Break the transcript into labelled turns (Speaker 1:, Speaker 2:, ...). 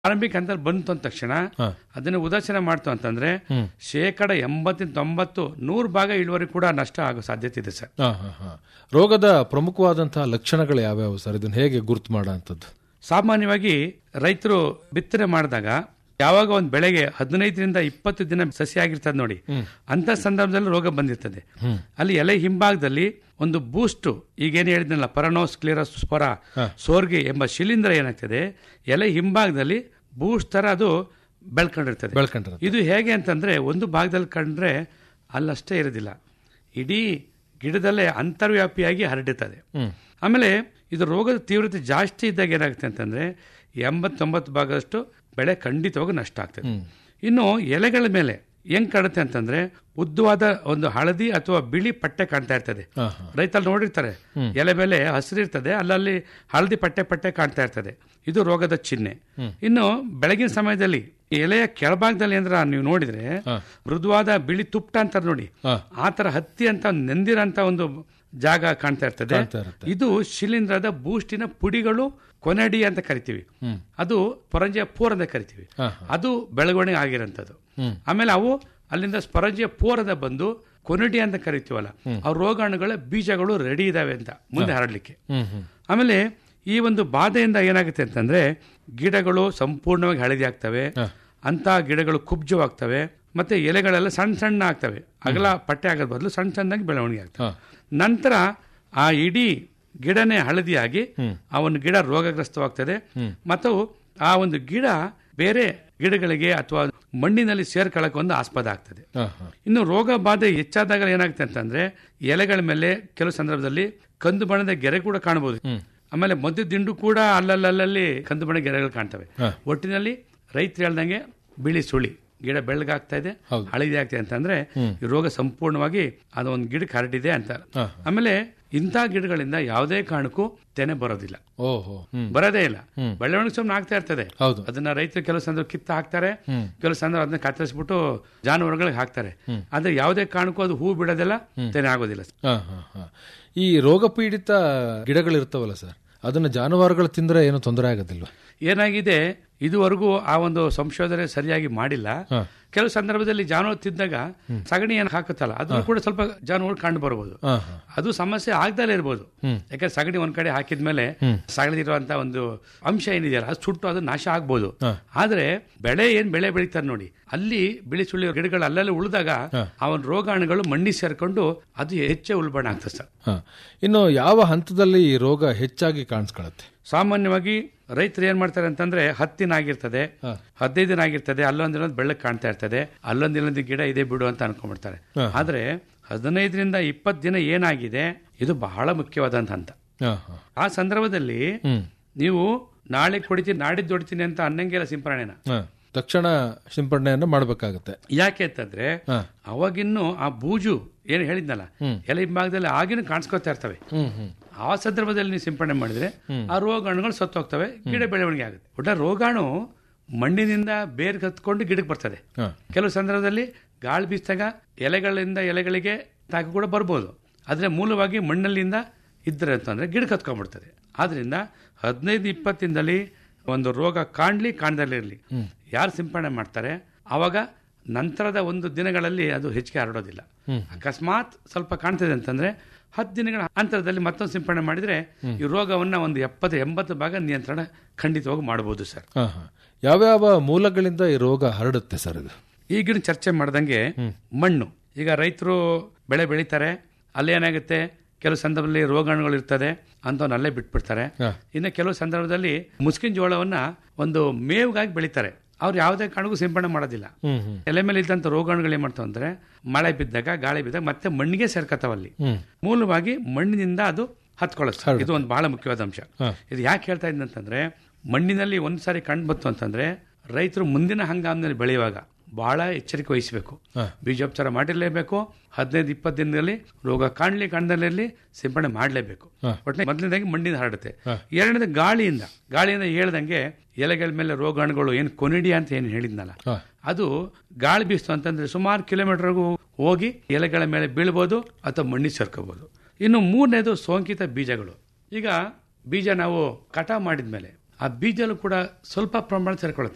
Speaker 1: ಆರಂಭಿಕ ಹಂತದಲ್ಲಿ ಬಂತು ಅಂದ ತಕ್ಷಣ
Speaker 2: ಹಾ.
Speaker 1: ಅದನ್ನು ಉದಾಸೀನ ಮಾಡ್ತು ಅಂತಂದ್ರೆ ಶೇಕಡ ಎಂಬತ್ತಿನ ತೊಂಬತ್ತು ನೂರು ಭಾಗ ಇಳುವರಿ ಕೂಡ ನಷ್ಟ ಆಗೋ ಸಾಧ್ಯತೆ ಇದೆ ಸರ್
Speaker 2: ಹಾ, ಹಾ, ಹಾ. ರೋಗದ ಪ್ರಮುಖವಾದಂತಹ ಲಕ್ಷಣಗಳು ಯಾವ್ಯಾವು ಸರ್ ಇದನ್ನ ಹೇಗೆ ಗುರುತು ಮಾಡೋಂಥದ್ದು
Speaker 1: ಸಾಮಾನ್ಯವಾಗಿ ರೈತರು ಬಿತ್ತನೆ ಮಾಡಿದಾಗ ಯಾವಾಗ ಒಂದು ಬೆಳೆಗೆ ಹದಿನೈದರಿಂದ ಇಪ್ಪತ್ತು ದಿನ ಸಸಿ ಆಗಿರ್ತದೆ ನೋಡಿ ಅಂತ ಸಂದರ್ಭದಲ್ಲಿ ರೋಗ ಬಂದಿರ್ತದೆ ಅಲ್ಲಿ ಎಲೆ ಹಿಂಭಾಗದಲ್ಲಿ ಒಂದು ಬೂಸ್ಟ್ ಈಗೇನು ಹೇಳಿದ್ನಲ್ಲ ಪರನೋಸ್ ಕ್ಲಿಯರಸ್ ಸ್ಪೊರ ಸೋರ್ಗೆ ಎಂಬ ಶಿಲೀಂಧ್ರ ಏನಾಗ್ತದೆ ಎಲೆ ಹಿಂಭಾಗದಲ್ಲಿ ಬೂಸ್ಟ್ ತರ ಅದು ಬೆಳ್ಕೊಂಡಿರ್ತದೆ
Speaker 2: ಬೆಳ್ಕೊಂಡ್ರೆ
Speaker 1: ಇದು ಹೇಗೆ ಅಂತಂದ್ರೆ ಒಂದು ಭಾಗದಲ್ಲಿ ಕಂಡ್ರೆ ಅಲ್ಲಷ್ಟೇ ಇರೋದಿಲ್ಲ ಇಡೀ ಗಿಡದಲ್ಲೇ ಅಂತರ್ವ್ಯಾಪಿಯಾಗಿ ಹರಡುತ್ತದೆ ಆಮೇಲೆ ಇದು ರೋಗದ ತೀವ್ರತೆ ಜಾಸ್ತಿ ಇದ್ದಾಗ ಏನಾಗುತ್ತೆ ಅಂತಂದ್ರೆ ಎಂಬತ್ತೊಂಬತ್ತು ಭಾಗದಷ್ಟು ಬೆಳೆ ಖಂಡಿತವಾಗಿ ನಷ್ಟ ಆಗ್ತದೆ ಇನ್ನು ಎಲೆಗಳ ಮೇಲೆ ಹೆಂಗ್ ಕಾಣುತ್ತೆ ಅಂತಂದ್ರೆ ಉದ್ದವಾದ ಒಂದು ಹಳದಿ ಅಥವಾ ಬಿಳಿ ಪಟ್ಟೆ ಕಾಣ್ತಾ ಇರ್ತದೆ
Speaker 2: ಹಾ, ಹಾ.
Speaker 1: ರೈತಲ್ಲಿ ನೋಡಿರ್ತಾರೆ ಎಲೆ ಮೇಲೆ ಹಸಿರಿರ್ತದೆ ಅಲ್ಲಲ್ಲಿ ಹಳದಿ ಪಟ್ಟೆ ಪಟ್ಟೆ ಕಾಣ್ತಾ ಇರ್ತದೆ ಇದು ರೋಗದ ಚಿಹ್ನೆ ಇನ್ನು ಬೆಳಗಿನ ಸಮಯದಲ್ಲಿ ಎಲೆಯ ಕೆಳಭಾಗದಲ್ಲಿ ಅಂದ್ರೆ ನೀವು ನೋಡಿದ್ರೆ ಮೃದುವಾದ ಬಿಳಿ ತುಪ್ಟ ಅಂತಾರೆ ನೋಡಿ
Speaker 2: ಹಾ.
Speaker 1: ಆ ತರ ಹತ್ತಿ ಅಂತ ನೆಂದಿರಂತ ಒಂದು ಜಾಗ ಕಾಣ್ತಾ ಇರ್ತದೆ
Speaker 2: ಕಾಣ್ತಾ ಇರುತ್ತೆ.
Speaker 1: ಇದು ಶಿಲೀಂಧ್ರದ ಬೂಸ್ಟಿನ ಪುಡಿಗಳು ಕೊನೆಡಿ ಅಂತ ಕರಿತೀವಿ ಅದು ಪರಂಜಿಯ ಪೋರ್ ಅಂತ ಕರಿತೀವಿ
Speaker 2: ಹಾ,
Speaker 1: ಅದು ಬೆಳವಣಿಗೆ ಆಗಿರೋಂಥದ್ದು ಆಮೇಲೆ ಅವು ಅಲ್ಲಿಂದ ಸ್ಪರಂಜಿಯ ಪೋರದ ಬಂದು ಕೊನೆಡಿ ಅಂತ ಕರಿತೀವಲ್ಲ ಆ ರೋಗಾಣುಗಳ ಬೀಜಗಳು ರೆಡಿ ಇದಾವೆ ಅಂತ ಮುಂದೆ ಹರಡ್ಲಿಕ್ಕೆ
Speaker 2: ಹ್ಮ್ ಹ್ಮ್
Speaker 1: ಆಮೇಲೆ ಈ ಒಂದು ಬಾಧೆಯಿಂದ ಏನಾಗುತ್ತೆ ಅಂತಂದ್ರೆ ಗಿಡಗಳು ಸಂಪೂರ್ಣವಾಗಿ ಹಳದಿ ಆಗ್ತವೆ ಅಂತ ಗಿಡಗಳು ಕುಬ್ಜವಾಗ್ತವೆ ಮತ್ತೆ ಎಲೆಗಳೆಲ್ಲ ಸಣ್ಣ ಸಣ್ಣ ಆಗ್ತವೆ ಅಗಲ ಪಟ್ಟೆ ಆಗೋದ್ ಬದಲು ಸಣ್ಣ ಸಣ್ಣದಾಗಿ ಬೆಳವಣಿಗೆ ಆಗ್ತವೆ
Speaker 2: ಹಾ.
Speaker 1: ನಂತರ ಆ ಇಡೀ ಗಿಡನೇ ಹಳದಿಯಾಗಿ ಆ ಒಂದು ಗಿಡ ರೋಗಗ್ರಸ್ತವಾಗ್ತದೆ ಮತ್ತು ಆ ಒಂದು ಗಿಡ ಬೇರೆ ಗಿಡಗಳಿಗೆ ಅಥವಾ ಮಣ್ಣಿನಲ್ಲಿ ಸೇರ್ಕೊಳ್ಳಕ್ಕೆ ಒಂದು ಆಸ್ಪದ ಆಗ್ತದೆ
Speaker 2: ಹಾ, ಹಾ.
Speaker 1: ಇನ್ನು ರೋಗ ಬಾಧೆ ಹೆಚ್ಚಾದಾಗ ಏನಾಗುತ್ತೆ ಅಂತಂದ್ರೆ ಎಲೆಗಳ ಮೇಲೆ ಕೆಲವು ಸಂದರ್ಭದಲ್ಲಿ ಕಂದು ಬಣ್ಣದ ಗೆರೆ ಕೂಡ ಕಾಣಬಹುದು ಆಮೇಲೆ ಮಧ್ಯ ದಿಂಡು ಕೂಡ ಅಲ್ಲಲ್ಲಲ್ಲಿ ಕಂದು ಬಣ್ಣ ಗೆರೆಗಳು ಕಾಣ್ತವೆ ಒಟ್ಟಿನಲ್ಲಿ ರೈತರು ಹೇಳ್ದಂಗೆ ಬಿಳಿ ಸುಳಿ ಗಿಡ ಬೆಳ್ಳಗಾಗ್ತಾ ಇದೆ
Speaker 2: ಹೌದು.
Speaker 1: ಹಳದಿ ಆಗ್ತಾ ಇದೆ ಅಂತಂದ್ರೆ ಈ ರೋಗ ಸಂಪೂರ್ಣವಾಗಿ ಅದು ಒಂದು ಗಿಡಕ್ಕೆ ಹರಡಿದೆ ಅಂತ
Speaker 2: ಹಾ.
Speaker 1: ಆಮೇಲೆ ಇಂಥ ಗಿಡಗಳಿಂದ ಯಾವುದೇ ಕಾರಣಕ್ಕೂ ತೆನೆ ಬರೋದಿಲ್ಲ
Speaker 2: ಓಹೋ ಹ್ಮ್
Speaker 1: ಬರೋದೇ ಇಲ್ಲ ಬೆಳವಣಿಗೆ ಸುಮ್ಮನೆ ಆಗ್ತಾ ಇರ್ತದೆ
Speaker 2: ಹೌದು
Speaker 1: ಅದನ್ನ ರೈತರು ಕೆಲವು ಸಂದರ್ಭ ಕಿತ್ತ ಹಾಕ್ತಾರೆ ಕೆಲವು ಸಂದರ್ಭ ಅದನ್ನ ಕತ್ತರಿಸ್ಬಿಟ್ಟು ಜಾನುವಾರುಗಳಿಗೆ ಹಾಕ್ತಾರೆ ಆದ್ರೆ ಯಾವುದೇ ಕಾರಣಕ್ಕೂ ಅದು ಹೂ ಬಿಡೋದಿಲ್ಲ ತೆನೆ ಆಗೋದಿಲ್ಲ
Speaker 2: ಹಾ, ಹಾ, ಹಾ. ಈ ರೋಗ ಪೀಡಿತ ಗಿಡಗಳಿರ್ತಾವಲ್ಲ ಸರ್ ಅದನ್ನ ಜಾನುವಾರುಗಳು ತಿಂದ್ರೆ ಏನು ತೊಂದರೆ ಆಗೋದಿಲ್ವಾ
Speaker 1: ಏನಾಗಿದೆ ಇದುವರೆಗೂ ಆ ಒಂದು ಸಂಶೋಧನೆ ಸರಿಯಾಗಿ ಮಾಡಿಲ್ಲ
Speaker 2: ಹಾ.
Speaker 1: ಕೆಲವು ಸಂದರ್ಭದಲ್ಲಿ ಜಾನುವಾರು ತಿಂದಾಗ ಸಗಣಿ ಏನು ಹಾಕುತ್ತಲ್ಲ ಅದು ಕೂಡ ಸ್ವಲ್ಪ ಜಾನುವಾರು ಕಂಡು ಬರಬಹುದು
Speaker 2: ಹಾ, ಹಾ.
Speaker 1: ಅದು ಸಮಸ್ಯೆ ಆಗ್ದಲೇ ಇರ್ಬೋದು ಯಾಕಂದ್ರೆ ಸಗಣಿ ಒಂದ್ ಕಡೆ ಹಾಕಿದ್ಮೇಲೆ ಸಗಣಿದಿರುವಂತ ಒಂದು ಅಂಶ ಏನಿದೆಯಲ್ಲ ಅದು ಸುಟ್ಟು ಅದು ನಾಶ ಆಗ್ಬೋದು ಆದ್ರೆ ಬೆಳೆ ಏನ್ ಬೆಳೆ ಬೆಳೀತಾರೆ ನೋಡಿ ಅಲ್ಲಿ ಬಿಳಿ ಸುಳ್ಳಿ ಗಿಡಗಳು ಅಲ್ಲಲ್ಲಿ ಉಳಿದಾಗ ಅವನ ರೋಗಾಣುಗಳು ಮಣ್ಣಿ ಸೇರ್ಕೊಂಡು ಅದು ಹೆಚ್ಚೇ ಉಲ್ಬಣ ಆಗ್ತದೆ ಸರ್
Speaker 2: ಹಾ. ಇನ್ನು ಯಾವ ಹಂತದಲ್ಲಿ ಈ ರೋಗ ಹೆಚ್ಚಾಗಿ ಕಾಣಿಸ್ಕೊಳತ್ತೆ
Speaker 1: ಸಾಮಾನ್ಯವಾಗಿ ರೈತರು ಏನ್ ಮಾಡ್ತಾರೆ ಅಂತಂದ್ರೆ ಹತ್ತು ದಿನ ಆಗಿರ್ತದೆ ಹದಿನೈದು ದಿನ ಆಗಿರ್ತದೆ ಅಲ್ಲೊಂದ್ ದಿನ ಬೆಳ್ಳಕ್ ಕಾಣ್ತಾ ಇರ್ತದೆ ಅಲ್ಲೊಂದ್ ದಿನದ ಗಿಡ ಇದೆ ಬಿಡು ಅಂತ ಅನ್ಕೊಂಡ್ಬಿಡ್ತಾರೆ ಆದ್ರೆ ಹದಿನೈದರಿಂದ ಇಪ್ಪತ್ತು ದಿನ ಏನಾಗಿದೆ ಇದು ಬಹಳ ಮುಖ್ಯವಾದಂತ ಹಂತ
Speaker 2: ಹಾ, ಹಾ.
Speaker 1: ಆ ಸಂದರ್ಭದಲ್ಲಿ
Speaker 2: ಹ್ಮ್
Speaker 1: ನೀವು ನಾಳೆ ಕೊಡಿತೀನಿ ನಾಡಿದ್ದು ಹೊಡಿತೀನಿ ಅಂತ ಅನ್ನಂಗಿಲ್ಲ ಸಿಂಪರಣೆನ
Speaker 2: ಹಾ. ತಕ್ಷಣ ಸಿಂಪಡಣೆಯನ್ನು ಮಾಡಬೇಕಾಗತ್ತೆ
Speaker 1: ಯಾಕೆ ಅಂತಂದ್ರೆ
Speaker 2: ಹಾ.
Speaker 1: ಅವಾಗಿನ್ನು ಆ ಬೂಜು ಏನು ಹೇಳಿದ್ನಲ್ಲ ಎಲೆ ಹಿಂಭಾಗದಲ್ಲಿ ಆಗಿನೂ ಕಾಣಿಸ್ಕೊತಾ ಇರ್ತವೆ
Speaker 2: ಹ್ಮ್ ಹ್ಮ್
Speaker 1: ಆ ಸಂದರ್ಭದಲ್ಲಿ ನೀವು ಸಿಂಪಡಣೆ ಮಾಡಿದ್ರೆ ಆ ರೋಗಾಣುಗಳು ಸತ್ತೋಗ್ತವೆ ಗಿಡ ಬೆಳವಣಿಗೆ ಆಗುತ್ತೆ ಒಟ್ಟ ರೋಗಾಣು ಮಣ್ಣಿನಿಂದ ಬೇರ್ ಹತ್ಕೊಂಡು ಗಿಡಕ್ಕೆ ಬರ್ತದೆ
Speaker 2: ಹಾ.
Speaker 1: ಕೆಲವು ಸಂದರ್ಭದಲ್ಲಿ ಗಾಳಿ ಬೀಸಿದಾಗ ಎಲೆಗಳಿಂದ ಎಲೆಗಳಿಗೆ ತಾಕ ಕೂಡ ಬರ್ಬೋದು ಆದ್ರೆ ಮೂಲವಾಗಿ ಮಣ್ಣಲ್ಲಿಂದ ಇದ್ರೆ ಅಂತಂದ್ರೆ ಗಿಡಕ್ಕೆ ಹತ್ಕೊಂಡ್ಬಿಡ್ತದೆ ಆದ್ರಿಂದ ಹದಿನೈದು ಇಪ್ಪತ್ತಿಂದಲ್ಲಿ ಒಂದು ರೋಗ ಕಾಣ್ಲಿ ಕಾಣ್ದಲ್ಲಿರಲಿ ಯಾರು ಸಿಂಪಡಣೆ ಮಾಡ್ತಾರೆ ಆವಾಗ ನಂತರದ ಒಂದು ದಿನಗಳಲ್ಲಿ ಅದು ಹೆಚ್ಚಿಗೆ ಹರಡೋದಿಲ್ಲ ಅಕಸ್ಮಾತ್ ಸ್ವಲ್ಪ ಕಾಣ್ತದೆ ಅಂತಂದ್ರೆ ಹತ್ತು ದಿನಗಳ ಅಂತರದಲ್ಲಿ ಮತ್ತೊಂದು ಸಿಂಪಡಣೆ ಮಾಡಿದ್ರೆ ಈ ರೋಗವನ್ನ ಒಂದು ಎಪ್ಪತ್ತು ಎಂಬತ್ತು ಭಾಗ ನಿಯಂತ್ರಣ ಖಂಡಿತವಾಗಿ ಮಾಡಬಹುದು ಸರ್
Speaker 2: ಹಾ, ಹಾ. ಯಾವ್ಯಾವ ಮೂಲಗಳಿಂದ ಈ ರೋಗ ಹರಡುತ್ತೆ ಸರ್ ಇದು
Speaker 1: ಈಗಿನ ಚರ್ಚೆ ಮಾಡ್ದಂಗೆ ಮಣ್ಣು ಈಗ ರೈತರು ಬೆಳೆ ಬೆಳೀತಾರೆ ಅಲ್ಲಿ ಏನಾಗುತ್ತೆ ಕೆಲವು ಸಂದರ್ಭದಲ್ಲಿ ರೋಗಾಣುಗಳು ಇರ್ತದೆ ಅಂತವನ್ನ ಅಲ್ಲೇ ಬಿಟ್ಬಿಡ್ತಾರೆ
Speaker 2: ಹಾ.
Speaker 1: ಇನ್ನು ಕೆಲವು ಸಂದರ್ಭದಲ್ಲಿ ಮುಸ್ಕಿನ ಜೋಳವನ್ನ ಒಂದು ಮೇವ್ಗಾಗಿ ಬೆಳೀತಾರೆ ಅವ್ರು ಯಾವುದೇ ಕಾರಣಕ್ಕೂ ಸಿಂಪಡಣೆ ಮಾಡೋದಿಲ್ಲ
Speaker 2: ಹ್ಮ್ ಹ್ಮ್
Speaker 1: ಎಲೆ ಮೇಲೆ ಇದ್ದಂತ ರೋಗಾಣುಗಳು ಏನ್ ಮಾಡ್ತಾವ ಅಂದ್ರೆ ಮಳೆ ಬಿದ್ದಾಗ ಗಾಳಿ ಬಿದ್ದಾಗ ಮತ್ತೆ ಮಣ್ಣಿಗೆ ಸೇರ್ಕತಾವಲ್ಲಿ
Speaker 2: ಹ್ಮ್
Speaker 1: ಮೂಲವಾಗಿ ಮಣ್ಣಿನಿಂದ ಅದು ಹತ್ಕೊಳ್ಳುತ್ತೆ ಇದು ಒಂದು ಬಹಳ ಮುಖ್ಯವಾದ ಅಂಶ
Speaker 2: ಹಾ.
Speaker 1: ಇದು ಯಾಕೆ ಹೇಳ್ತಾ ಇದ್ದಂತಂದ್ರೆ ಮಣ್ಣಿನಲ್ಲಿ ಒಂದ್ ಸಾರಿ ಕಂಡು ಬಂತು ಅಂತಂದ್ರೆ ರೈತರು ಮುಂದಿನ ಹಂಗಾಮಿನಲ್ಲಿ ಬೆಳೆಯುವಾಗ ಬಹಳ ಎಚ್ಚರಿಕೆ ವಹಿಸಬೇಕು
Speaker 2: ಹಾ.
Speaker 1: ಬೀಜೋಪಚಾರ ಮಾಡಿರಲೇಬೇಕು ಹದಿನೈದು ಇಪ್ಪತ್ತು ದಿನದಲ್ಲಿ ರೋಗ ಕಾಣ್ಲಿ ಕಾಣ್ದಲ್ಲಿರಲಿ ಸಿಂಪಡಣೆ ಮಾಡಲೇಬೇಕು
Speaker 2: ಹಾ.
Speaker 1: ಒಟ್ಟಿನ ಮೊದಲನೇದಾಗಿ ಮಣ್ಣಿಂದ ಹರಡುತ್ತೆ ಎರಡನೇದು ಗಾಳಿಯಿಂದ ಗಾಳಿಯಿಂದ ಹೇಳ್ದಂಗೆ ಎಲೆಗಳ ಮೇಲೆ ರೋಗಾಣುಗಳು ಏನು ಕೊನಿಡಿ ಅಂತ ಏನು ಹೇಳಿದ್ನಲ್ಲ
Speaker 2: ಹಾ.
Speaker 1: ಅದು ಗಾಳಿ ಬೀಸ್ತು ಅಂತಂದ್ರೆ ಸುಮಾರು ಕಿಲೋಮೀಟರ್ಗೂ ಹೋಗಿ ಎಲೆಗಳ ಮೇಲೆ ಬೀಳ್ಬೋದು ಅಥವಾ ಮಣ್ಣಿ ಸೇರ್ಕೋಬಹುದು ಇನ್ನು ಮೂರನೇದು ಸೋಂಕಿತ ಬೀಜಗಳು ಈಗ ಬೀಜ ನಾವು ಕಟಾವ್ ಮಾಡಿದ್ಮೇಲೆ ಆ ಬೀಜಲು ಕೂಡ ಸ್ವಲ್ಪ ಪ್ರಮಾಣ ಸೇರ್ಕೊಳ್ಳುತ್ತೆ